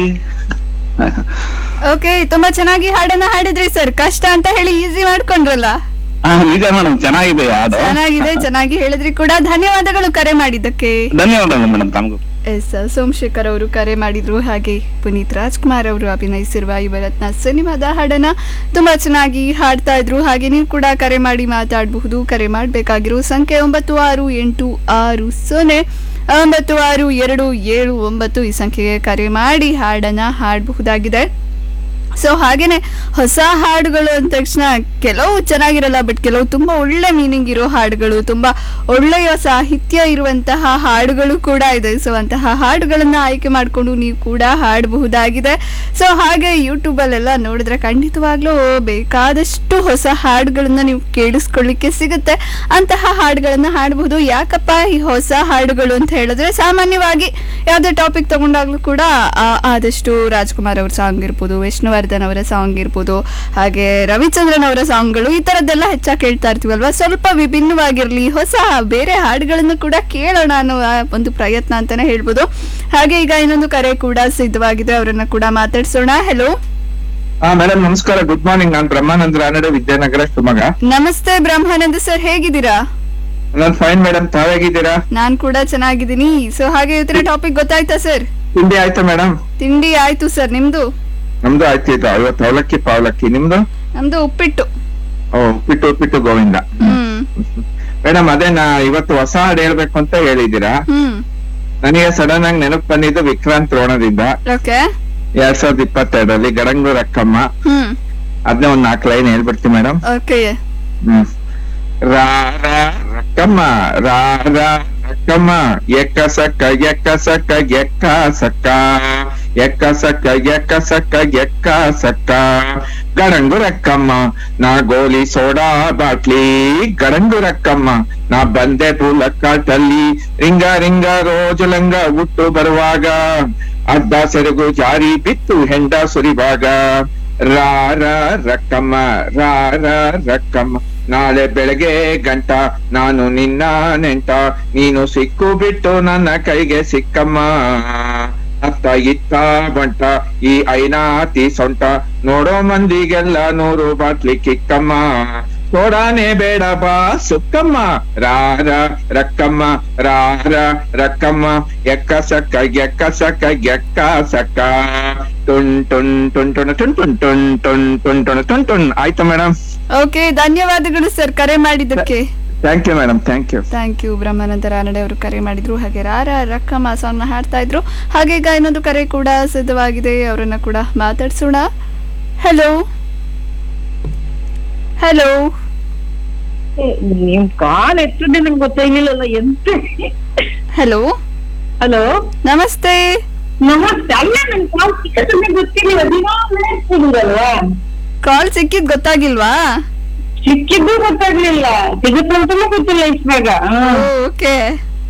okay ತುಂಬಾ ಚೆನ್ನಾಗಿ ಹಾಡನ್ನ ಹಾಡಿದ್ರಿ ಸರ್ ಕಷ್ಟ ಅಂತ ಹೇಳಿ ಈಸಿ ಮಾಡ್ಕೊಂಡ್ರಲ್ಲ ಹಾ ನಿಜ ಮೇಡಮ್ ಚೆನ್ನಾಗಿದೆ ಹಾಡು ಚೆನ್ನಾಗಿದೆ ಚೆನ್ನಾಗಿ ಹೇಳಿದ್ರಿ ಕೂಡ ಧನ್ಯವಾದಗಳು ಕರೆ ಮಾಡಿದ್ದಕ್ಕೆ ಧನ್ಯವಾದಗಳು ಮೇಡಮ್ ತಮಗೂ ಎಸ್ ಸೋಮಶೇಖರ್ ಅವರು ಕರೆ ಮಾಡಿದ್ರು ಹಾಗೆ ಪುನೀತ್ ರಾಜ್ಕುಮಾರ್ ಅವರು ಅಭಿನಯಿಸಿರುವ ಯುವರತ್ನ ಸಿನಿಮಾದ ಹಾಡನ್ನ ತುಂಬಾ ಚೆನ್ನಾಗಿ ಹಾಡ್ತಾ ಇದ್ರು ಹಾಗೆ ನೀವು ಕೂಡ ಕರೆ ಮಾಡಿ ಮಾತಾಡಬಹುದು ಕರೆ ಮಾಡಬೇಕಾಗಿರೋ ಸಂಖ್ಯೆ ಒಂಬತ್ತು ಆರು ಎಂಟು ಆರು ಸೊನ್ನೆ ಒಂಬತ್ತು ಆರು ಎರಡು ಏಳು ಒಂಬತ್ತು ಈ ಸಂಖ್ಯೆಗೆ ಕರೆ ಮಾಡಿ ಹಾಡನ್ನ ಹಾಡಬಹುದಾಗಿದೆ ಸೊ ಹಾಗೇನೆ ಹೊಸ ಹಾಡುಗಳು ಅಂದ ತಕ್ಷಣ ಕೆಲವು ಚೆನ್ನಾಗಿರಲ್ಲ ಬಟ್ ಕೆಲವು ತುಂಬಾ ಒಳ್ಳೆ ಮೀನಿಂಗ್ ಇರೋ ಹಾಡುಗಳು ತುಂಬಾ ಒಳ್ಳೆಯ ಸಾಹಿತ್ಯ ಇರುವಂತಹ ಹಾಡುಗಳು ಕೂಡ ಇದೆ ಸೊ ಅಂತಹ ಹಾಡುಗಳನ್ನ ಆಯ್ಕೆ ಮಾಡಿಕೊಂಡು ನೀವು ಕೂಡ ಹಾಡಬಹುದಾಗಿದೆ ಸೊ ಹಾಗೆ ಯೂಟ್ಯೂಬಲ್ಲೆಲ್ಲ ನೋಡಿದ್ರೆ ಖಂಡಿತವಾಗ್ಲೂ ಬೇಕಾದಷ್ಟು ಹೊಸ ಹಾಡುಗಳನ್ನ ನೀವು ಕೇಳಿಸ್ಕೊಳ್ಳಿಕ್ಕೆ ಸಿಗುತ್ತೆ ಅಂತಹ ಹಾಡುಗಳನ್ನ ಹಾಡಬಹುದು ಯಾಕಪ್ಪ ಈ ಹೊಸ ಹಾಡುಗಳು ಅಂತ ಹೇಳಿದ್ರೆ ಸಾಮಾನ್ಯವಾಗಿ ಯಾವುದೇ ಟಾಪಿಕ್ ತಗೊಂಡಾಗ್ಲೂ ಕೂಡ ಆ- ಆದಷ್ಟು ರಾಜ್ಕುಮಾರ್ ಅವ್ರ ಸಾಂಗ್ ಇರ್ಬೋದು ವಿಷ್ಣುವರ್ಧನ್ ಅವರ ಸಾಂಗ್ ಇರ್ಬೋದು ಹಾಗೆ ರವಿಚಂದ್ರನ್ ಅವರ ಸಾಂಗ್ಗಳು ಈ ತರದ್ದೆಲ್ಲ ಹೆಚ್ಚಾಗಿ ಕೇಳ್ತಾ ಇರ್ತೀವಲ್ವಾ ಸ್ವಲ್ಪ ವಿಭಿನ್ನವಾಗಿರ್ಲಿ ಹೊಸ ಬೇರೆ ಹಾಡುಗಳನ್ನು ಕೂಡ ಕೇಳೋಣ ಅನ್ನೋ ಆ ಒಂದು ಪ್ರಯತ್ನ ಅಂತಾನೆ ಹೇಳ್ಬೋದು ಹಾಗೆ ಈಗ ಇನ್ನೊಂದು ಕರೆ ಕೂಡ ಸಿದ್ಧವಾಗಿದೆ ಅವರನ್ನ ಕೂಡ ಮಾತಾಡ್ಸೋಣ ಹೆಲೋ ಹಾ ಮೇಡಮ್ ನಮಸ್ಕಾರ ಗುಡ್ ಮಾರ್ನಿಂಗ್ ನಾನ್ ಬ್ರಹ್ಮಾನಂದ ರಾನಡೆ ವಿದ್ಯಾನಗರ ಶಿವಮೊಗ್ಗ ನಮಸ್ತೆ ಬ್ರಹ್ಮಾನಂದ ಸರ್ ಹೇಗಿದ್ದೀರಾ ನಾನ್ ಫೈನ್ ಮೇಡಮ್ ತಾವೇಗಿದ್ದೀರಾ ನಾನ್ ಕೂಡ ಚೆನ್ನಾಗಿದ್ದೀನಿ ಸೊ ಹಾಗೆ ಇವತ್ತಿನ ಟಾಪಿಕ್ ಗೊತ್ತಾಯ್ತಾ ಸರ್ ತಿಂಡಿ ಆಯ್ತಾ ಮೇಡಮ್ ತಿಂಡಿ ಆಯ್ತು ಸರ್ ನಿಮ್ದು ನಮ್ದು ಆಯ್ತು ಇದು ಐವತ್ತು ಅವಲಕ್ಕಿ ಪಾವಲಕ್ಕಿ ನಿಮ್ದು ನಮ್ದು ಉಪ್ಪಿಟ್ಟು ಓ ಉಪ್ಪಿಟ್ಟು ಉಪ್ಪಿಟ್ಟು ಗೋವಿಂದ ಹ್ಮ್ ಮೇಡಮ್ ಅದೇ ನಾ ಇವತ್ತು ಹೊಸ ಹಾಡು ಹೇಳ್ಬೇಕು ಅಂತ ಹೇಳಿದೀರಾ ಹ್ಮ್ ನನಗೆ ಸಡನ್ ಆಗಿ ನೆನಪು ಬಂದಿದ್ದು ವಿಕ್ರಾಂತ್ ರೋಣದಿಂದ ಓಕೆ ಎರಡ್ ಸಾವಿರದ ಇಪ್ಪತ್ತೆರಡರಲ್ಲಿ ಗಡಂಗು ರಕ್ಕಮ್ಮ ಹ್ಮ್ ಅದನ್ನೇ ಒಂದ್ ನಾಲ್ಕು ಲೈನ್ ಹೇಳ್ಬಿಡ್ತೀನಿ ಮೇಡಮ್ ಓಕೆ ಹ್ಮ್ ರಾ ರಾ ರಕ್ಕಮ್ಮ ರಾ ರಾ ರಕ್ಕಮ್ಮ ಎಕ್ಕ ಸಕ್ಕ ಎಕ್ಕ ಸಕ್ಕ ಎಕ್ಕ ಸಕ್ಕ ಎಕ್ಕ ಸಕ್ಕ ಎಕ್ಕ ಸಕ್ಕ ಎಕ್ಕ ಸಕ್ಕ ಗಡಂಗು ರಕ್ಕಮ್ಮ ನಾ ಗೋಲಿ ಸೋಡಾ ಬಾಟ್ಲಿ ಗಡಂಗು ರಕ್ಕಮ್ಮ ನಾ ಬಂದೆ ಪೂಲಕ್ಕಾಟಲ್ಲಿ ರಿಂಗ ರಿಂಗ ರೋಜಲಂಗ ಹುಟ್ಟು ಬರುವಾಗ ಅಡ್ಡ ಸೆರಗು ಜಾರಿ ಬಿತ್ತು ಹೆಂಡ ಸುರಿವಾಗ ರಾ ರಾ ರಕ್ಕಮ್ಮ ರಾ ರಾ ರಕ್ಕಮ್ಮ ನಾಳೆ ಬೆಳಗ್ಗೆ ಗಂಟ ನಾನು ನಿನ್ನ ನೆಂಟ ನೀನು ಸಿಕ್ಕು ಬಿಟ್ಟು ನನ್ನ ಕೈಗೆ ಸಿಕ್ಕಮ್ಮ ಅತ್ತ ಇತ್ತ ಬಂಟ ಈ ಐನಾತಿ ಸೊಂಟ ನೋಡೋ ಮಂದಿಗೆಲ್ಲ ನೂರು ಬಾಟ್ಲಿ ಕಿಕ್ಕಮ್ಮ ಸೋಡಾನೆ ಬೇಡ ಬಾ ಸುಕ್ಕಮ್ಮ ರಾರ ರಕ್ಕಮ್ಮ ರಾರ ರಕ್ಕಮ್ಮ ಎಕ್ಕ ಸಕ್ಕ ಎಕ್ಕ ಸಕ್ಕ ಎಕ್ಕ ಸಕ್ಕ ಟುನ್ ಟುನ್ ಟುನ್ ಟುನ್ ಟುನ್ ಟುನ್ ಟುನ್ ಟುನ್ ಟುನ್ ಟುನ್ ಟುನ್ ಟುನ್ ಆಯ್ತಾ ಮೇಡಮ್ ಓಕೆ ಧನ್ಯವಾದಗಳು ಸರ್ ಕರೆ ಮಾಡಿದ್ದಕ್ಕೆ thank you madam thank you thank you Brahmananda Ranade ಅವರು ಕರೆ ಮಾಡಿದ್ರು ಹಾಗೆ ರಾರ ರಕ್ಕಮ್ಮ ಸಾಂಗ್ನ ಹಾಡ್ತಾ ಇದ್ರು ಹಾಗೆ ಈಗ ಇನ್ನೊಂದು ಕರೆ ಕೂಡ ಸಿದ್ಧವಾಗಿದೆ ಅವರನ್ನ ಕೂಡ ಮಾತಾಡ್ಸೋಣ ಹಲೋ ಹಲೋ ನಿಮ್ ಕಾಲ್ ಎತ್ತಿದೆ ನಂಗೆ ಗೊತ್ತಾಗ್ಲಿಲ್ಲಲ್ಲ ಎಂತ ಹಲೋ ಹಲೋ ನಮಸ್ತೆ ನಮಸ್ತೆ ಅಲ್ಲ ನನ್ ಕಾಲ್ ಸಿಕ್ಕಂದ್ರೆ ಗೊತ್ತಿಲ್ಲ ದಿನ ಹೇಳ್ತಿದ್ದೀರಲ್ವಾ ಕಾಲ್ ಸಿಕ್ಕಿದ್ ಗೊತ್ತಾಗಿಲ್ವಾ ಸಿಕ್ಕಿದ್ದು ಗೊತ್ತಾಗ್ಲಿಲ್ಲ ಸಿಗುತ್ತೆ ಅಂತಾನು ಗೊತ್ತಿಲ್ಲ ಇಷ್ಟಾಗ ಓಕೆ